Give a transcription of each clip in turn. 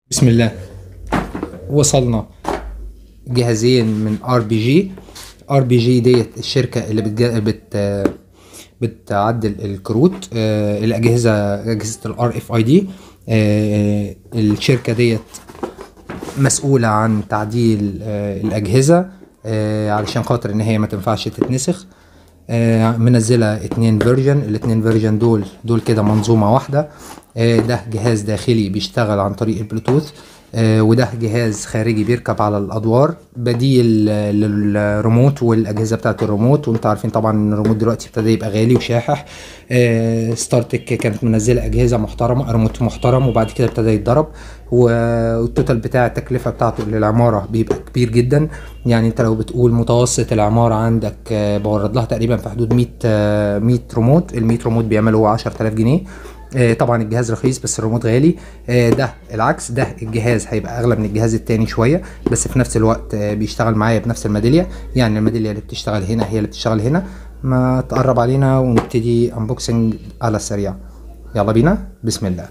بسم الله وصلنا جهازين من ار بي جي ار بي جي ديت الشركه اللي بتجا... بت بتعدل الكروت آه، الاجهزه اجهزه الار اف اي دي الشركه ديت مسؤوله عن تعديل آه، الاجهزه آه، علشان خاطر ان هي ما تنفعش تتنسخ آه، منزله اتنين فيرجن الاتنين فيرجن دول دول كده منظومه واحده آه، ده جهاز داخلي بيشتغل عن طريق البلوتوث آه، وده جهاز خارجي بيركب على الادوار بديل آه، للريموت والاجهزه بتاعه الريموت وانتوا عارفين طبعا ان الريموت دلوقتي ابتدى يبقى غالي وشاحح آه، ستارتك كانت منزله اجهزه محترمه ريموت محترم وبعد كده ابتدى يتضرب والتوتال بتاع التكلفه بتاعته للعماره بيبقى كبير جدا يعني انت لو بتقول متوسط العماره عندك آه، بورد لها تقريبا في حدود 100 آه، 100 ريموت ال 100 ريموت بيعملوا 10000 جنيه آه، طبعا الجهاز رخيص بس الريموت غالي آه، ده العكس ده الجهاز هيبقى اغلى من الجهاز التاني شويه بس في نفس الوقت آه، بيشتغل معايا بنفس الميداليه يعني الميداليه اللي بتشتغل هنا هي اللي بتشتغل هنا ما تقرب علينا ونبتدي انبوكسنج على السريع يلا بينا بسم الله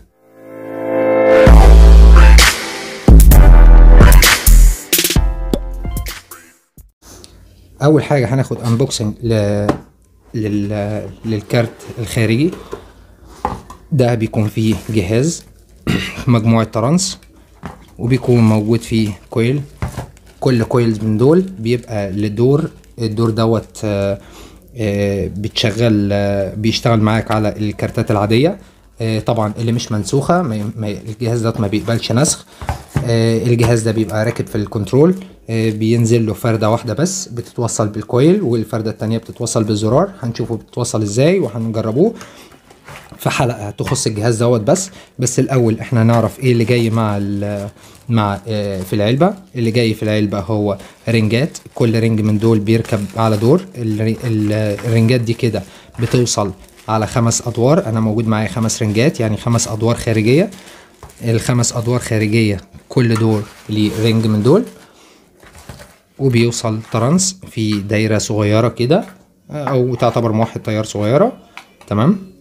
اول حاجه هناخد انبوكسنج ل... لل... للكارت الخارجي ده بيكون فيه جهاز مجموعة ترانس وبيكون موجود فيه كويل كل كويل من دول بيبقى لدور الدور دوت آه، آه، بتشغل آه، بيشتغل معاك على الكارتات العادية آه، طبعا اللي مش منسوخة ما ما- الجهاز دوت ما بيقبلش نسخ آه، الجهاز ده بيبقى راكب في الكنترول آه، بينزل له فردة واحدة بس بتتوصل بالكويل والفردة التانية بتتوصل بالزرار هنشوفه بتتوصل ازاي وهنجربوه في حلقه تخص الجهاز دوت بس بس الاول احنا نعرف ايه اللي جاي مع ال مع آه، في العلبه اللي جاي في العلبه هو رنجات كل رنج من دول بيركب على دور الري- ال- الرنجات دي كده بتوصل على خمس ادوار انا موجود معايا خمس رنجات يعني خمس ادوار خارجيه الخمس ادوار خارجيه كل دور ليه رنج من دول وبيوصل ترانس في دايره صغيره كده او تعتبر موحد تيار صغيره تمام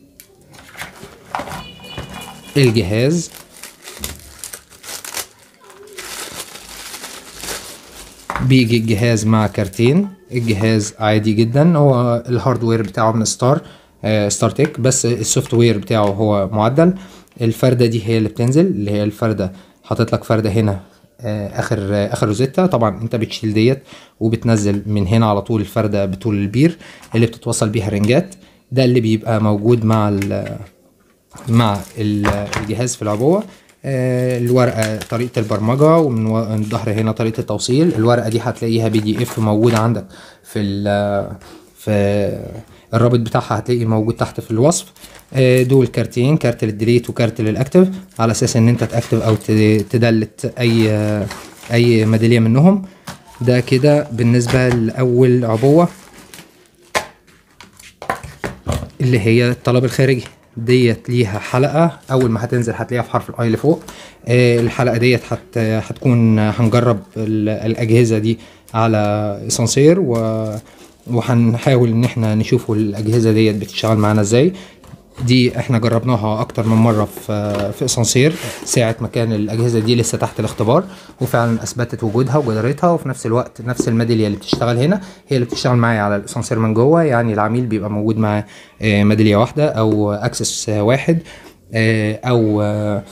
الجهاز بيجي الجهاز مع كارتين الجهاز عادي جدا هو الهاردوير بتاعه من ستار آه ستار تك بس السوفت وير بتاعه هو معدل الفردة دي هي اللي بتنزل اللي هي الفردة حاطط لك فردة هنا آه اخر آه اخر روزيتا طبعا انت بتشيل ديت وبتنزل من هنا على طول الفردة بطول البير اللي بتتوصل بيها رنجات ده اللي بيبقى موجود مع ال مع ال- الجهاز في العبوة آه، الورقة طريقة البرمجة ومن و- من الظهر هنا طريقة التوصيل الورقة دي هتلاقيها بي دي اف موجودة عندك في ال في الرابط بتاعها هتلاقيه موجود تحت في الوصف آه، دول كارتين كارت للديليت وكارت للاكتف على اساس ان انت تاكتف او ت- تدلت اي اي ميدالية منهم ده كده بالنسبة لأول عبوة اللي هي الطلب الخارجي ديت ليها حلقة أول ما هتنزل هتلاقيها في حرف الأي اللي فوق آه، الحلقة ديت هت هتكون هنجرب ال- الأجهزة دي على اسانسير و وهنحاول ان احنا نشوفوا الاجهزه ديت بتشتغل معانا ازاي دي احنا جربناها اكتر من مره في في اسانسير ساعه ما كان الاجهزه دي لسه تحت الاختبار وفعلا اثبتت وجودها وجدارتها وفي نفس الوقت نفس الميداليه اللي بتشتغل هنا هي اللي بتشتغل معايا على الاسانسير من جوه يعني العميل بيبقى موجود معاه آه، ميداليه واحده او اكسس آه، واحد آه، او آه،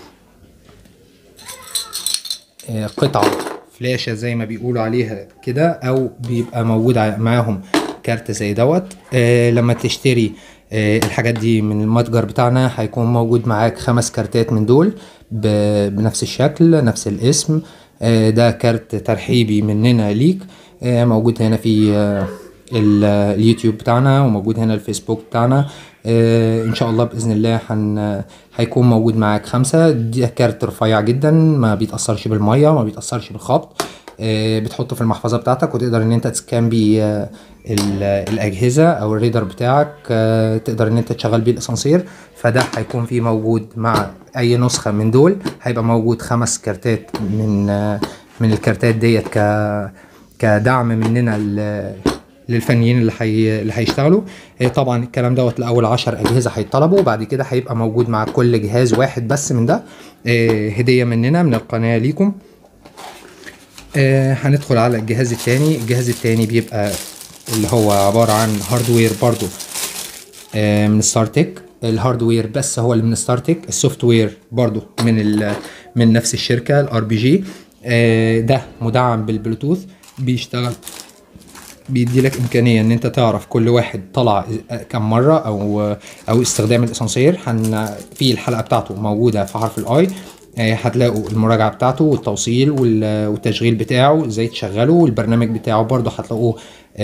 آه، قطعة فلاشة زي ما بيقولوا عليها كده أو بيبقى موجود ع- معاهم كارت زي دوت آه لما تشتري آه الحاجات دي من المتجر بتاعنا هيكون موجود معاك خمس كارتات من دول ب- بنفس الشكل نفس الاسم آه ده كارت ترحيبي مننا ليك آه موجود هنا في آه ال- اليوتيوب بتاعنا وموجود هنا الفيسبوك بتاعنا آه ان شاء الله باذن الله هن هيكون موجود معاك خمسة ده كارت رفيع جدا ما بيتاثرش بالميه ما بيتاثرش بالخبط آه بتحطه في المحفظه بتاعتك وتقدر ان انت تسكان بيه آه ال- الاجهزه او الريدر بتاعك آه تقدر ان انت تشغل بيه الاسانسير فده هيكون فيه موجود مع اي نسخه من دول هيبقى موجود خمس كارتات من آه من الكارتات ديت ك كدعم مننا ل- للفنيين اللي حي... اللي هيشتغلوا آه، طبعا الكلام دوت لاول 10 اجهزه هيطلبوا وبعد كده هيبقى موجود مع كل جهاز واحد بس من ده آه، هديه مننا من القناه ليكم آه، هندخل على الجهاز التاني الجهاز التاني بيبقى اللي هو عبارة عن هاردوير برضو آه، من ستارتك الهاردوير بس هو اللي من ستارتك السوفت وير برضو من ال من نفس الشركة الار بي جي ده مدعم بالبلوتوث بيشتغل بيدي لك امكانيه ان انت تعرف كل واحد طلع كم مره او او استخدام الاسانسير هن في الحلقه بتاعته موجوده في حرف الاي آه، هتلاقوا المراجعه بتاعته والتوصيل وال- والتشغيل بتاعه ازاي تشغله والبرنامج بتاعه برضه هتلاقوه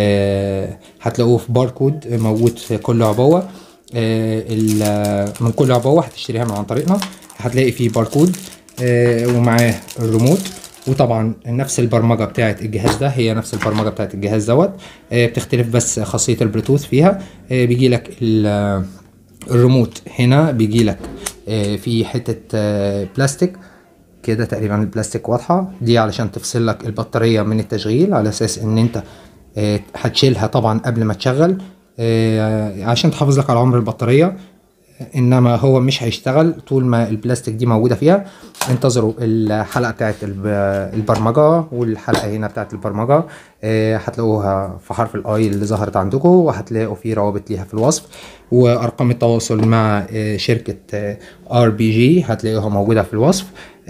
آه، هتلاقوه في باركود موجود في كل عبوه آه، ال- من كل عبوه هتشتريها من عن طريقنا هتلاقي فيه باركود آه، ومعاه الريموت وطبعا نفس البرمجه بتاعت الجهاز ده هي نفس البرمجه بتاعت الجهاز دوت آه، بتختلف بس خاصيه البلوتوث فيها آه، بيجي لك ال- الريموت هنا بيجي لك آه، في حته آه، بلاستيك كده تقريبا البلاستيك واضحه دي علشان تفصل لك البطاريه من التشغيل على اساس ان انت آه، هتشيلها طبعا قبل ما تشغل آه، عشان تحافظ لك على عمر البطاريه انما هو مش هيشتغل طول ما البلاستيك دي موجوده فيها انتظروا الحلقه بتاعت الب- البرمجه والحلقه هنا بتاعت البرمجه آه، هتلاقوها في حرف الاي اللي ظهرت عندكم وهتلاقوا في روابط ليها في الوصف وارقام التواصل مع آه، شركه ار بي جي هتلاقوها موجوده في الوصف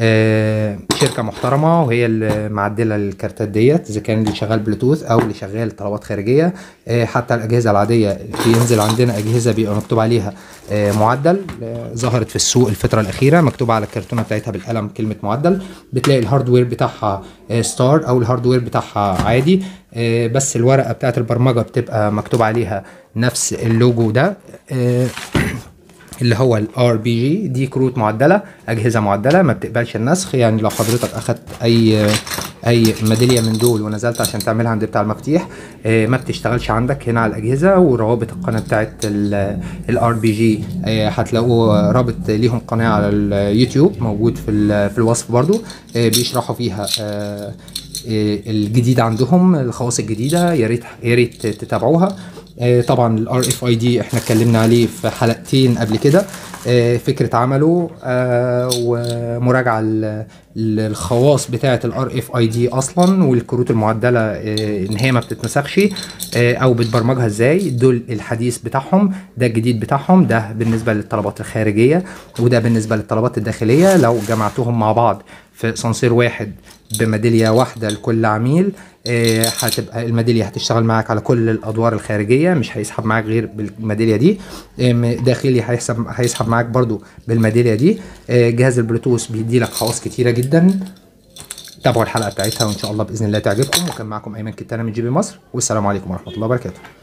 آه، شركه محترمه وهي اللي معدله الكارتات ديت اذا كان اللي شغال بلوتوث او اللي شغال طلبات خارجيه آه، حتى الاجهزه العاديه بينزل عندنا اجهزه بيبقى مكتوب عليها آه، معدل آه، ظهرت في السوق الفتره الاخيره مكتوب على الكرتونه بتاعتها بالقلم كلمه معدل بتلاقي الهاردوير بتاعها آه، ستار او الهاردوير بتاعها عادي آه، بس الورقه بتاعت البرمجه بتبقى مكتوب عليها نفس اللوجو ده آه، اللي هو الار بي جي دي كروت معدله اجهزه معدله ما بتقبلش النسخ يعني لو حضرتك اخدت اي اي ميداليه من دول ونزلت عشان تعملها عند بتاع المفاتيح آه، ما بتشتغلش عندك هنا على الاجهزه وروابط القناه بتاعت الار بي جي هتلاقوا رابط ليهم قناه على اليوتيوب موجود في ال- في الوصف برضو آه، بيشرحوا فيها آه، آه، الجديد عندهم الخواص الجديده يا ريت يا ريت تتابعوها آه، طبعا الار اف اي دي احنا اتكلمنا عليه في حلقتين قبل كده آه، فكره عمله آه، ومراجعه ل- للخواص بتاعه الار اف اي دي اصلا والكروت المعدله آه، ان هي ما بتتنسخش آه، او بتبرمجها ازاي دول الحديث بتاعهم ده الجديد بتاعهم ده بالنسبه للطلبات الخارجيه وده بالنسبه للطلبات الداخليه لو جمعتهم مع بعض في سانسير واحد بميداليه واحده لكل عميل آه، هتبقى الميداليه هتشتغل معاك على كل الادوار الخارجيه مش هيسحب معاك غير بالميداليه دي آم، داخلي هيسحب هيسحب معاك برضو بالميداليه دي آه، جهاز البلوتوث بيدي لك خواص كتيره جدا تابعوا الحلقه بتاعتها وان شاء الله باذن الله تعجبكم وكان معكم ايمن كتانه من جي بي مصر والسلام عليكم ورحمه الله وبركاته